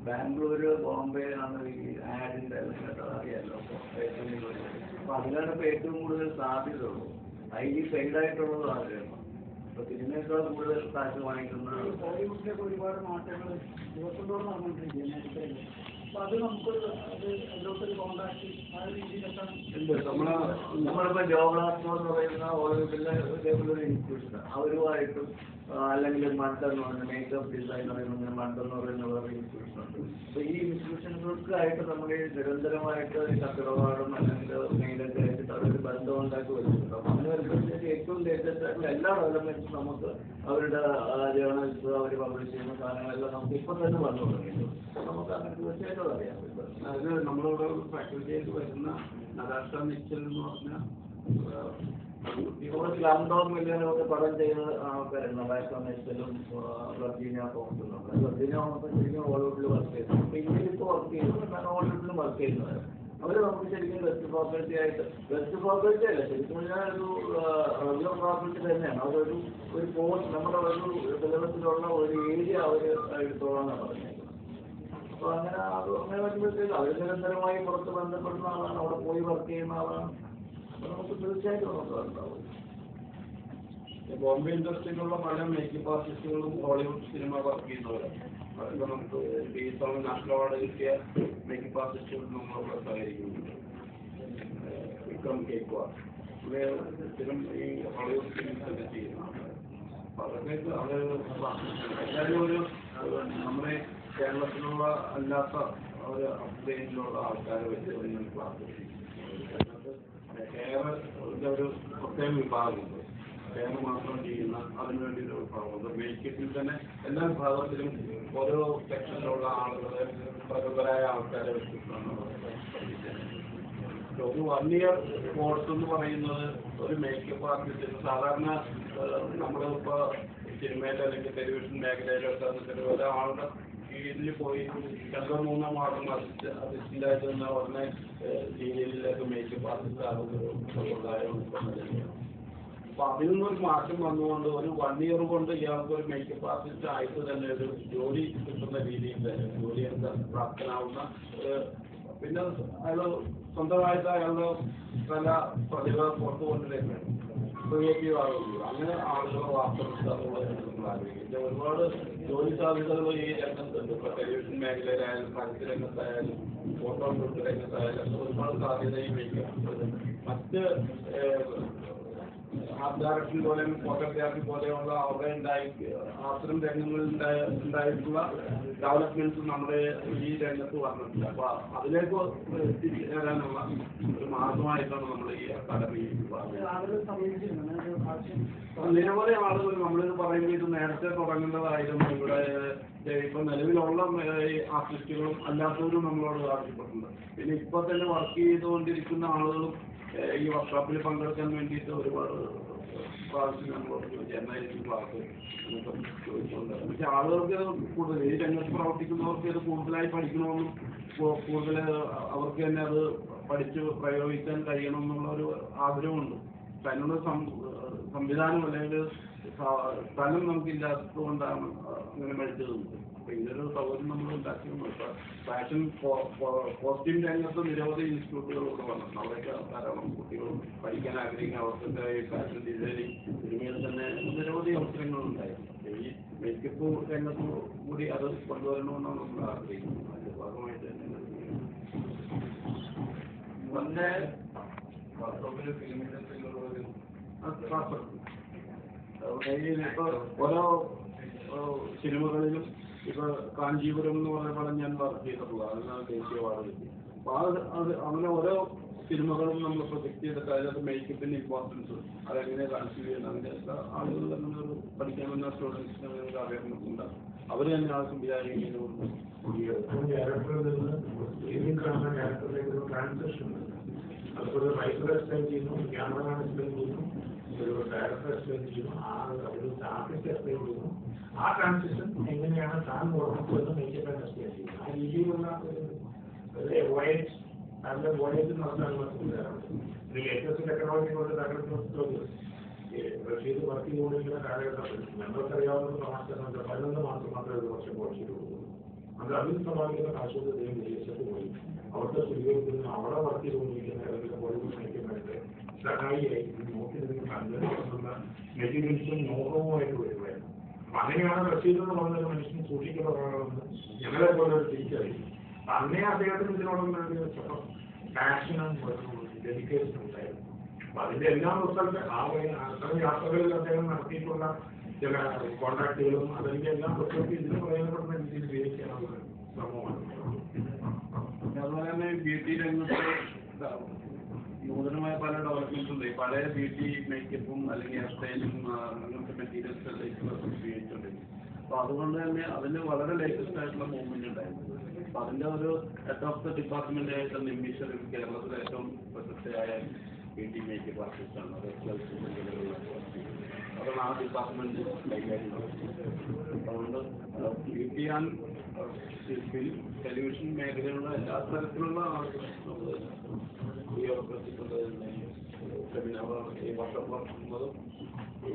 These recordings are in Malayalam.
ബാംഗ്ലൂര് ബോംബെ ആണ് ഈ ആഡിന്റെ അറിയാലോ ഏറ്റവും കൂടുതൽ അപ്പൊ അതിലാണ് ഇപ്പൊ ഏറ്റവും കൂടുതൽ സാധ്യത ഉള്ളത് ഹൈലി പെയ്ഡ് ആയിട്ടുള്ളത് ആഗ്രഹം അപ്പൊ ഇതിനേക്കാൾ കൂടുതൽ കാശ് വാങ്ങിക്കുന്നത് ബോളിവുഡിലൊക്കെ ഒരുപാട് മാറ്റങ്ങൾ ദിവസം തോറും നടന്നുകൊണ്ടിരിക്കുകയാണ് മേഖലയിൽ അപ്പൊ അത് നമുക്കൊരു അത് അതിലോട്ടൊരു കോണ്ടാക്ട് ആ ഒരു രീതിയിലെത്താൻ ഉണ്ട് നമ്മള് നമ്മളിപ്പോ ജോബ്ലാസ്റ്റോ എന്ന് പറയുന്ന ഓരോരുത്തരുടെ ഇതേപോലൊരു ഇൻസ്റ്റിറ്റ്യൂഷൻ അവരുമായിട്ടും ആ, അല്ലെങ്കിൽ മഡ് എന്ന് പറയുന്ന മേക്കപ്പ് ഡിസൈനർ എന്ന് മഡ് എന്ന് പറയുന്ന വേറെ ഇൻസ്റ്റിറ്റ്യൂഷൻ ഉണ്ട് അപ്പൊ ഈ ഇൻസ്റ്റിറ്റ്യൂഷനുകൾക്കായിട്ട് നമ്മൾ ഈ നിരന്തരമായിട്ട് ഈ കത്തിടപാടും അല്ലെങ്കിൽ മെയിലൊക്കെ ആയിട്ട് അവരൊരു ബന്ധം ഉണ്ടാക്കി വരുന്നുണ്ട് അപ്പൊ അങ്ങനെ വരുമ്പോഴത്തേക്ക് ഏറ്റവും ലേറ്റസ്റ്റ് ആയിട്ടുള്ള എല്ലാ ഡെവലപ്മെന്റ്സും നമുക്ക് അവരുടെ ജേർണൽസ് അവർ പബ്ലിഷ് ചെയ്യുന്ന സാധനങ്ങളെല്ലാം നമുക്ക് ഇപ്പൊ തന്നെ വന്നു തുടങ്ങിയിട്ടുണ്ട് അപ്പൊ നമുക്ക് അങ്ങനെ തീർച്ചയായിട്ടും അറിയാൻ പറ്റും അത് നമ്മളിവിടെ ഫാക്കൽറ്റിയിൽ വരുന്ന നടാഷ മിച്ചൽ എന്ന് പറഞ്ഞ ഇപ്പോൾ സ്ലാം ഡോഗ് മില്യനൊക്കെ പടം ചെയ്ത ആൾക്കാരുണ്ട് വയസ്സമയത്തിലും വർഗീനിയ തോമസിലുണ്ട് വർഗീനിയ തോമസ് ശരിക്കും ഹോളിവുഡിൽ വർക്ക് ചെയ്തു അപ്പൊ ഇന്ത്യയിൽ ഇപ്പോൾ വർക്ക് ചെയ്യുന്നു എന്നാൽ ഹോളിവുഡിലും വർക്ക് ചെയ്യുന്നത് അവര് നമുക്ക് ശരിക്കും വെസ്റ്റ് ഫാക്കൽറ്റി ആയിട്ട് വെസ്റ്റ് ഫാക്കൽറ്റി അല്ല ശരിക്കും പറഞ്ഞാൽ ഒരു റെഗുലർ ഫാക്കൽറ്റി തന്നെയാണ് അവരൊരു ഒരു കോഴ്സ് നമ്മുടെ ഒരു സിലബസിലുള്ള ഒരു ഏരിയ അവർ എടുത്തോളാന്നാണ് പറഞ്ഞേക്കുന്നത് അപ്പൊ അങ്ങനെ അത് അങ്ങനെ വരുമ്പോഴത്തേക്ക് അവർ നിരന്തരമായി പുറത്ത് ബന്ധപ്പെടുന്ന ആളാണ് അവിടെ പോയി വർക്ക് ചെയ്യുന്ന ആളാണ് അപ്പൊ നമുക്ക് തീർച്ചയായിട്ടും നമുക്ക് ഉണ്ടാവും ബോംബെ ഇൻഡസ്ട്രിയിലുള്ള പല മേക്കപ്പ് ആർട്ടിസ്റ്റുകളും ഹോളിവുഡ് സിനിമ വർക്ക് ചെയ്യുന്നവരാണ് അതൊക്കെ നമുക്ക് ഈ തവണ നാഷണൽ അവാർഡ് കിട്ടിയ മേക്കപ്പ് ആർട്ടിസ്റ്റുകൾ നമ്മളോട് സഹകരിക്കുന്നുണ്ട് ഏഹ് വിക്രം കേക്വ ഇവിടെ സ്ഥിരം ഈ ഹോളിവുഡ് ഫിലിംസ് ചെയ്യുന്നതാണ് അപ്പൊ അതൊക്കെ അത് എല്ലാവരും ഒരു ഒരു നമ്മുടെ കേരളത്തിലുള്ള അല്ലാത്ത ഒരു അപ്ഡേറ്റിലുള്ള ആൾക്കാരെ വെച്ച് ഒരു ക്ലാസ് കേരള ഒരു പ്രത്യേക വിഭാഗമുണ്ട് കേരളം മാത്രം ചെയ്യുന്ന അതിനു വേണ്ടി ഒരു വിഭാഗമുണ്ട് മേക്കപ്പിൽ തന്നെ എല്ലാ വിഭാഗത്തിലും ഓരോ സെക്ഷനിലുള്ള ആളുകളെ പ്രഗത്ഭരായ ആൾക്കാരെ വെച്ചിട്ടാണ് പഠിപ്പിക്കുന്നത് ഒരു വൺ ഇയർ കോഴ്സ് എന്ന് പറയുന്നത് ഒരു മേക്കപ്പ് ആർട്ടിസ്റ്റ് സാധാരണ നമ്മളിപ്പോ സിനിമയിൽ അല്ലെങ്കിൽ ടെലിവിഷൻ മേഖലയിലൊക്കെ വന്നിട്ട് ഒരാളുടെ കീഴിൽ പോയി രണ്ടോ മൂന്നോ മാസം അസിസ്റ്റ് അസിസ്റ്റന്റായിട്ട് നിന്ന് ഉടനെ സീരിയലിലേക്ക് മേക്കപ്പ് ആർട്ടിസ്റ്റ് ആകുന്ന ഒരു സമ്പ്രദായം ഇപ്പൊ നിലവിലുണ്ട്. അപ്പൊ അതിൽ നിന്നൊരു മാറ്റം വന്നുകൊണ്ട് ഒരു വൺ ഇയർ കൊണ്ട് ഇയാൾക്ക് ഒരു മേക്കപ്പ് ആർട്ടിസ്റ്റ് ആയിട്ട് തന്നെ ഒരു ജോലി കിട്ടുന്ന രീതിയിൽ തന്നെ ജോലി എടുക്കാൻ പ്രാപ്തനാവുന്ന ഒരു പിന്നെ അയാൾ സ്വന്തമായിട്ട് അയാളുടെ പല പ്രതിഭ പുറത്തു കൊണ്ടുവരുന്നത് ക്രിയേറ്റീവ് ആകുന്നു അങ്ങനെ ആളുകളെ വാർത്തെടുക്കുക എന്നുള്ളതാണ് നമ്മൾ ആഗ്രഹിക്കുന്നത് ഒരുപാട് ജോലി സാധ്യതകൾ ഈ രംഗത്തുണ്ട് ഇപ്പൊ ടെലിവിഷൻ മേഖലയിലായാലും സാഹിത്യ രംഗത്തായാലും ഫോട്ടോ ഷൂട്ട് രംഗത്തായാലും ഒരുപാട് സാധ്യത ഈ മേക്കപ്പ് മറ്റ് ഏഹ്, ആർട്ട് ഡയറക്ഷൻ പോലെ ഫോട്ടോഗ്രാഫി പോലെയുള്ള അവിടെ ഉണ്ടായി അത്തരം രംഗങ്ങളിൽ ഉണ്ടായ- ഉണ്ടായിട്ടുള്ള ഡെവലപ്മെന്റ്സ് നമ്മുടെ ഈ രംഗത്ത് വന്നിട്ടില്ല അപ്പൊ അതിലേക്ക് എത്തിച്ചേരാനുള്ള ഒരു മാർഗമായിട്ടാണ് നമ്മൾ ഈ അക്കാദമി പറഞ്ഞത് ആളുകൾ സമീപിച്ചിരുന്നു അങ്ങനെ ഒരു ആവശ്യം അപ്പൊ നിരവധി ആളുകൾ നമ്മളിത് പറയുമ്പോൾ ഇത് നേരത്തെ തുടങ്ങേണ്ടതായിരുന്നു ഇവിടെ ഏഹ്, ഇപ്പൊ നിലവിലുള്ള ആർട്ടിസ്റ്റുകളും അല്ലാത്തവരും നമ്മളോട് ആവശ്യപ്പെട്ടിട്ടുണ്ട് പിന്നെ ഇപ്പൊ തന്നെ വർക്ക് ചെയ്തുകൊണ്ടിരിക്കുന്ന ആളുകളും ഏഹ്, ഈ വർക്ക്ഷോപ്പിൽ പങ്കെടുക്കാൻ വേണ്ടിയിട്ട് ഒരുപാട് പ്രാവശ്യം നമ്മളോട് ചോദിച്ചു എന്നായിരിക്കും ക്ലാസ് എന്നൊക്കെ ചോദിച്ചുകൊണ്ട് പക്ഷെ ആളുകൾക്ക് ഇത് കൂടുതൽ ഈ രംഗത്ത് പ്രവർത്തിക്കുന്നവർക്ക് ഇത് കൂടുതലായി പഠിക്കണമെന്നും കൂ- കൂടുതൽ അവർക്ക് തന്നെ അത് പഠിച്ച് പ്രയോഗിക്കാൻ കഴിയണം എന്നുള്ള ഒരു ആഗ്രഹമുണ്ട് പക്ഷെ അതിനുള്ള സം- സംവിധാനം അല്ലെങ്കിൽ സ- സ്ഥലം നമുക്കില്ലാത്തത് കൊണ്ടാണ് അങ്ങനെ പഠിച്ചത് അപ്പൊ ഇതൊരു സൗകര്യം നമ്മൾ ഉണ്ടാക്കി ഫാഷൻ കോസ്റ്റ്യൂം രംഗത്ത് നിരവധി ഇൻസ്റ്റിറ്റ്യൂട്ടുകൾ ഇവിടെ വന്നിട്ടുണ്ട് അവിടെയൊക്കെ ധാരാളം കുട്ടികൾ പഠിക്കാൻ ആഗ്രഹിക്കുന്ന അവർക്ക് ഈ ഫാഷൻ ഡിസൈനിങ് സിനിമയിൽ തന്നെ നിരവധി അവസരങ്ങൾ ഉണ്ടായിരുന്നു ഈ മേക്കപ്പ് രംഗത്ത് കൂടി അത് കൊണ്ടുവരണമെന്നാണ് നമ്മൾ ആഗ്രഹിക്കുന്നത് അതിന്റെ ഭാഗമായിട്ട് തന്നെ ഇത് ചെയ്യുന്നു. മുന്നേ വർക്ക്ഷോപ്പിൽ ഫിലിം ഇൻഡസ്ട്രിയിലുള്ള ഒരു അത് ട്രാൻസ്ഫർ ഇപ്പൊ ഓരോ ഓ, സിനിമകളിലും ഇപ്പൊ കാഞ്ചീപുരം എന്ന് പറഞ്ഞ പടം ഞാൻ വർക്ക് ചെയ്തിട്ടുള്ളത് അതിനാണ് ദേശീയ അവാർഡ് കിട്ടി അപ്പൊ അത് അത് അങ്ങനെ ഓരോ സിനിമകളും നമ്മൾ പ്രൊജക്ട് ചെയ്തിട്ട് അതിനകത്ത് മേക്കപ്പിന്റെ ഇമ്പോർട്ടൻസ് അതെങ്ങനെ കൺസീവ് ചെയ്യുന്നത് അതിന്റെ ഒക്കെ ആളുകൾ തന്നെ ഒരു പഠിക്കാൻ വന്ന സ്റ്റുഡൻസിന് ഒരു അവയർനെസ് ഉണ്ടാകും അവർ തന്നെ ആ സംവിധായകനോട് ക്യാരക്ടറിൽ നിന്ന് ഏതെങ്കിലും കാണുന്ന ക്യാരക്ടറിലേക്ക് ഒരു ട്രാൻസിഷൻ അതുപോലെ റൈറ്റർ എക്സ്പ്ലെയിൻ ചെയ്യുന്നു ക്യാമറമാൻ എക്സ്പ്ലെയിൻ ചെയ്യുന്നു ഒരു ഡയറക്ടർ എക്സ്പ്ലെയിൻ ചെയ്യുന്നു ആ ഒരു ആർട്ടിസ്റ്റ് എക്സ്പ്ലെയിൻ ചെയ്യുന്നു ആ ട്രാൻസിഷൻ എങ്ങനെയാണ് താൻ ഓർമ്മിച്ചതെന്ന് മേക്കപ്പ് എക്സ്പ്ലെയിൻ ചെയ്യുന്നു ആ രീതിയിലുള്ള ഒരു വോയേജ് അതിന്റെ വോയേജ് നടത്താനുള്ള സംവിധാനമുണ്ട് ഇത് ലേറ്റസ്റ്റ് ടെക്നോളജി കൊണ്ട് തകർന്നു റഷീദ് വർക്ക് ചെയ്തുകൊണ്ടിരിക്കുന്ന കാലഘട്ടത്തിൽ ഞങ്ങൾക്ക് അറിയാവുന്ന പ്രമാസം പതിനൊന്ന് മാസം മാത്രമേ ഒരു വർഷം കോഴ്സ് ചെയ്തുള്ളൂ അത് അതിൽ സമാപിക്കുന്ന കാശുകൊണ്ട് അദ്ദേഹം വിദേശത്ത് പോയി അവിടുത്തെ സ്റ്റുഡിയോയിൽ നിന്ന് അവിടെ വർക്ക് ചെയ്തുകൊണ്ടിരിക്കുന്ന ഏതെങ്കിലും ബോളിവുഡ് മേക്കന്മാരുടെ സഹായിയായി നോക്കി നിന്ന് കണ്ടുകൊണ്ടുള്ള മെറ്റീരിയൽസും നോക്കവുമായിട്ട് വരുമായിരുന്നു അപ്പൊ അങ്ങനെയാണ് റഷീദ് എന്ന് പറഞ്ഞൊരു മനുഷ്യൻ സൂക്ഷിക്കപ്പെടണമെന്ന് ഞങ്ങളെ പോലെ ഒരു തിരിച്ചറിയും അന്നേ അദ്ദേഹത്തിന് ഇതിനോടുള്ള ഒരു പാഷനും ഡെഡിക്കേഷനും ഉണ്ടായിരുന്നു അപ്പൊ അതിന്റെ എല്ലാ റിസൾട്ട് ആ വഴി അത്തരം യാത്രകളിൽ അദ്ദേഹം നടത്തിയിട്ടുള്ള ചില കോൺട്രാക്ടുകളും അതിന്റെ എല്ലാം റിസൾട്ട് ഇതിന് പ്രയോജനപ്പെടുന്ന രീതിയിൽ ഉപയോഗിക്കാനുള്ള ശ്രമമാണ് അതുപോലെ തന്നെ ബ്യൂട്ടി രംഗത്ത് ഇതാ, നൂതനമായ പല ഡെവലപ്മെന്റ്സ് ഉണ്ട് ഈ പഴയ ബ്യൂട്ടി മേക്കപ്പും അല്ലെങ്കിൽ ഹെയർ സ്റ്റൈലും അങ്ങനത്തെ മെറ്റീരിയൽസ് ഉപയോഗിച്ചിട്ടുണ്ട് അപ്പൊ അതുകൊണ്ട് തന്നെ അതിന് വളരെ ലേറ്റസ്റ്റ് ആയിട്ടുള്ള മൂവ്മെന്റ് ഉണ്ടായിരുന്നു അപ്പൊ അതിന്റെ ഒരു ഹെഡ് ഓഫ് ദ ഡിപ്പാർട്ട്മെന്റ് ആയിട്ട് നിമിഷ കേരളത്തിലെ ഏറ്റവും പ്രശസ്തയായ ബ്യൂട്ടി മേക്കപ്പ് ആർട്ടിസ്റ്റാണ് അത് അതാണ് ആ ഡിപ്പാർട്ട്മെന്റ് കൈകാര്യം ചെയ്യുന്നത് അതുകൊണ്ട് ബ്യൂട്ടി ആൻഡ് ഫിലിം ടെലിവിഷൻ മേഖലയിലുള്ള എല്ലാ തരത്തിലുള്ള ആളുകളും നമ്മൾ ഈ അവസരത്തിലുള്ള സെമിനാർ ഈ വർഷം നടത്തുന്നതും ഈ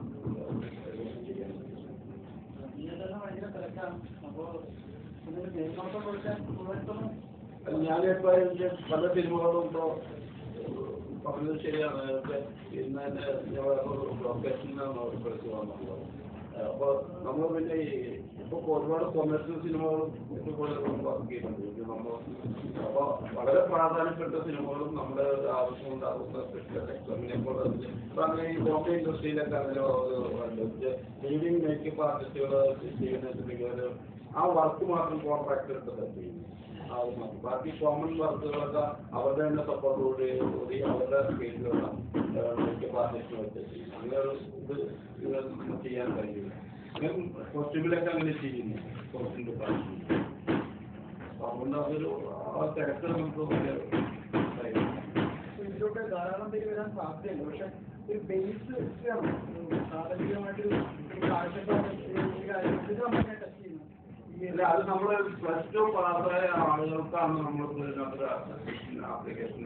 ചെയ്യാൻ ഇങ്ങനെ തന്നെ ഭയങ്കര തിരക്കാണ് അപ്പോ എന്തെങ്കിലും മേൽനോട്ടം കൊടുക്കാൻ സുഖമായിട്ടൊന്നും ഞാനിപ്പോ എനിക്ക് പല സിനിമകളും ഇപ്പോ പറഞ്ഞത് ശരിയാണ് നേരത്തെ ഇന്ന് തന്നെ ഞാൻ ലൊക്കേഷനിലാണ് ഉൾപ്പെടുത്തി വന്നുള്ളത് അപ്പൊ നമ്മൾ പിന്നെ ഈ ഇപ്പൊ ഒരുപാട് കൊമേഴ്സ്യൽ സിനിമകളും ഇതുപോലെ വർക്ക് ചെയ്യുന്നുണ്ട് ഇത് നമ്മൾ അപ്പൊ വളരെ പ്രാധാന്യപ്പെട്ട സിനിമകളും നമ്മുടെ ഒരു ആവശ്യം ഉണ്ടാകുന്ന സ്പെഷ്യൽ എഫക്ട്സ് അങ്ങനെ പോലെ ഇപ്പൊ അങ്ങനെ ഈ ബോംബെ ഇൻഡസ്ട്രിയിലൊക്കെ അങ്ങനെ ലീഡിങ് മേക്കപ്പ് ആർട്ടിസ്റ്റുകൾ ചെയ്യുന്നതിലേക്ക് ഒരു ആ വർക്ക് മാത്രം കോൺട്രാക്ട് എടുത്തിട്ട് ചെയ്യുന്നു അത് മതി. ബാക്കി കോമൺ വർക്കുകളൊക്കെ അവരുടെ തന്നെ സപ്പോർട്ടോട് കൂടി അവരുടെ സ്പേസിലുള്ള മേക്കപ്പ് ആർട്ടിസ്റ്റ് വെച്ച് ചെയ്യും അങ്ങനെ ഒരു ഇത് ഇത് നമുക്ക് ചെയ്യാൻ കഴിയില്ല അങ്ങനെ കോസ്റ്റ്യൂമിലൊക്കെ അങ്ങനെ ചെയ്യുന്നു കോസ്റ്റ്യൂം ഡിപ്പാർട്ട്മെന്റ് അപ്പൊ അതുകൊണ്ട് അതൊരു ആ തിരക്ക് നമുക്ക് വലിയ ഇതായിരുന്നു. ഇതിലൂടെ ധാരാളം പേര് വരാൻ സാധ്യതയുണ്ട് പക്ഷെ ഒരു ബേസ് വേണം പ്രാഥമികമായിട്ട് ഒരു കാഴ്ചപ്പാട് ഈ കാര്യം ഇത് നമ്മൾ ടച്ച് ചെയ്യുന്നത് ഈ ഇല്ല, അത് നമ്മള് പ്ലസ് ടു പാസ്സായ ആളുകൾക്കാണ് നമ്മൾ ഇതിനകത്ത് ആപ്ലിക്കേഷൻ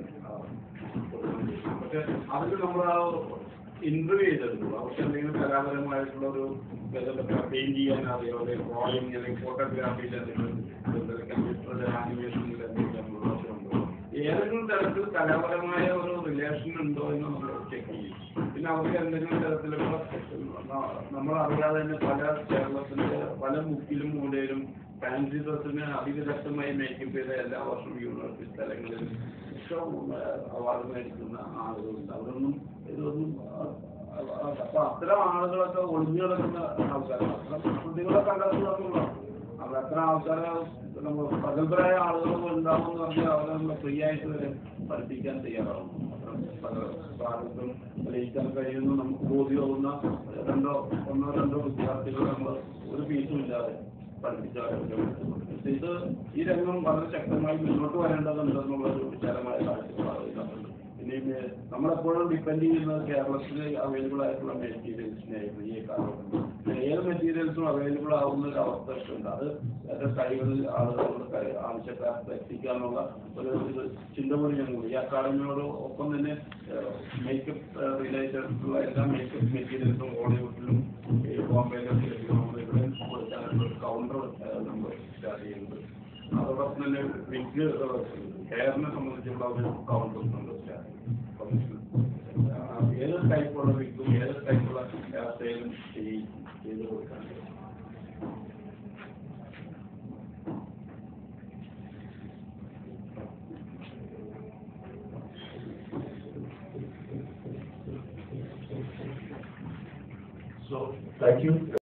പക്ഷെ അതിൽ നമ്മൾ ആ ഇന്റർവ്യൂ ചെയ്തിട്ടുള്ളൂ അവർക്ക് എന്തെങ്കിലും കലാപരമായിട്ടുള്ള ഒരു പെയിന്റ് ചെയ്യാൻ അറിയോ അല്ലെങ്കിൽ ഡ്രോയിങ് അല്ലെങ്കിൽ ഫോട്ടോഗ്രാഫിയിൽ എന്തെങ്കിലും കമ്പ്യൂട്ടറിൽ ആനിമേഷനിൽ എന്തെങ്കിലും ഉണ്ടോ ഏതെങ്കിലും തരത്തിൽ കലാപരമായ ഒരു റിലേഷൻ ഉണ്ടോ എന്ന് നമ്മൾ ചെക്ക് ചെയ്യും പിന്നെ അവർക്ക് എന്തെങ്കിലും തരത്തിലുള്ള നമ്മൾ അറിയാതെ തന്നെ പല കേരളത്തിന്റെ പല മുക്കിലും മൂലയിലും ഫാൻസി ഡ്രസ്സിന് അതിവിദഗ്ധമായി മേക്കപ്പ് ചെയ്ത എല്ലാ വർഷവും യൂണിവേഴ്സിറ്റി സ്ഥലങ്ങളിൽ ഇഷ്ടം അവാർഡ് മേടിക്കുന്ന ആളുകളുണ്ട് അവരൊന്നും ഇതൊന്നും അ- അ- അപ്പൊ അത്തരം ആളുകളൊക്കെ ഒളിഞ്ഞു കിടക്കുന്ന ആൾക്കാരാണ് അത്തരം കുട്ടികളെ കണ്ടെത്തുക അത് അത്ര ആൾക്കാരെ നമ്മൾ പ്രഗത്ഭരായ ആളുകൾ ഉണ്ടാവും എന്ന് പറഞ്ഞാൽ അവരെ നമ്മൾ ഫ്രീ ആയിട്ട് വരെ പഠിപ്പിക്കാൻ തയ്യാറാവും പല ഭാഗത്തും തെളിയിക്കാൻ കഴിയുന്ന നമുക്ക് ബോധ്യമാവുന്ന രണ്ടോ ഒന്നോ രണ്ടോ വിദ്യാർത്ഥികൾ നമ്മൾ ഒരു ഫീസും ഇല്ലാതെ പഠിപ്പിച്ചാലും ഇത് ഈ രംഗം വളരെ ശക്തമായി മുന്നോട്ട് വരേണ്ടതുണ്ട് എന്നുള്ളൊരു വിശാലമായ കാഴ്ചപ്പാട് ഇതിനകത്തുണ്ട് ഇനി മേ- നമ്മളെപ്പോഴും ഡിപ്പെൻഡ് ചെയ്യുന്നത് കേരളത്തിൽ അവൈലബിൾ ആയിട്ടുള്ള മെറ്റീരിയൽസിനായിരുന്നു ഈ കാലഘട്ടം ഏത് മെറ്റീരിയൽസും അവൈലബിൾ ആവുന്ന ഒരു അവസ്ഥ ഉണ്ട് അത് അതിന്റെ കൈകളിൽ ആളുകളുടെ കൈ ആവശ്യക്കാർക്ക് എത്തിക്കാനുള്ള ഒരു ഒരു ചിന്ത കൂടി ഞങ്ങൾ ഈ അക്കാദമിയോട് ഒപ്പം തന്നെ മേക്കപ്പ് റിലേറ്റഡ് ആയിട്ടുള്ള എല്ലാ മേക്കപ്പ് മെറ്റീരിയൽസും ബോളിവുഡിലും ഈ ബോംബെയിലും ലഭ്യമാണ് ഇവിടെ കൊടുക്കാനുള്ള ഒരു കൗണ്ടർ നമ്മൾ സ്റ്റാർട്ട് ചെയ്യുന്നത് അതോടൊപ്പം തന്നെ വിഗ് ഹെയറിനെ സംബന്ധിച്ചുള്ള ഒരു കൗണ്ടർ നമ്മൾ സ്റ്റാർട്ട് ചെയ്യും ഏത് ടൈപ്പുള്ള വിഗും ഏത് ടൈപ്പുള്ള ഹെയർ സ്റ്റൈലും ചെയ്ത് കൊടുക്കാൻ So, thank you.